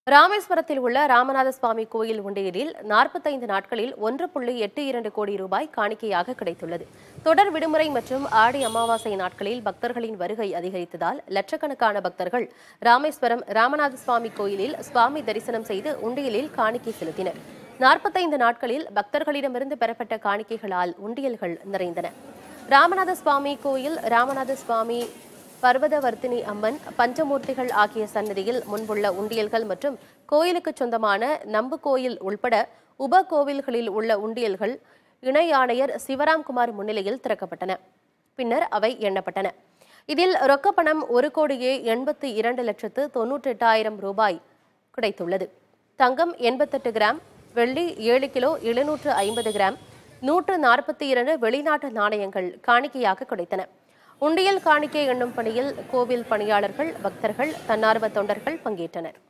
ராமேஸ்வரத்தில் உள்ள ராமநாத சுவாமி கோயில் உண்டியலில் நாற்பத்தைந்து நாட்களில் ஒன்று புள்ளி எட்டு இரண்டு கோடி ரூபாய் காணிக்கையாக கிடைத்துள்ளது தொடர் விடுமுறை மற்றும் ஆடி அமாவாசை நாட்களில் பக்தர்களின் வருகை அதிகரித்ததால் லட்சக்கணக்கான பக்தர்கள் ராமேஸ்வரம் ராமநாத சுவாமி கோயிலில் சுவாமி தரிசனம் செய்து உண்டியலில் காணிக்கை செலுத்தினர் நாற்பத்தைந்து நாட்களில் பக்தர்களிடமிருந்து பெறப்பட்ட காணிக்கைகளால் உண்டியல்கள் நிறைந்தன ராமநாத சுவாமி கோயில் ராமநாத சுவாமி பர்வதவர்த்தினி அம்மன் பஞ்சமூர்த்திகள் ஆகிய சன்னதியில் முன்புள்ள உண்டியல்கள் மற்றும் கோயிலுக்கு சொந்தமான நம்பு கோயில் உள்பட உப கோவில்களில் உள்ள உண்டியல்கள் இணை ஆணையர் சிவராம்குமார் முன்னிலையில் திறக்கப்பட்டன பின்னர் அவை எண்ணப்பட்டன இதில் ரொக்கப்பணம் ஒரு கோடியே எண்பத்தி இரண்டு லட்சத்து தொன்னூற்றி எட்டாயிரம் ரூபாய் கிடைத்துள்ளது தங்கம் எண்பத்தெட்டு கிராம் வெள்ளி ஏழு கிலோ எழுநூற்று ஐம்பது கிராம் நூற்று நாற்பத்தி இரண்டு வெளிநாட்டு நாணயங்கள் காணிக்கையாக கிடைத்தன உண்டியல் காணிக்கை எண்ணும் பணியில் கோவில் பணியாளர்கள் பக்தர்கள் தன்னார்வ தொண்டர்கள் பங்கேற்றனர்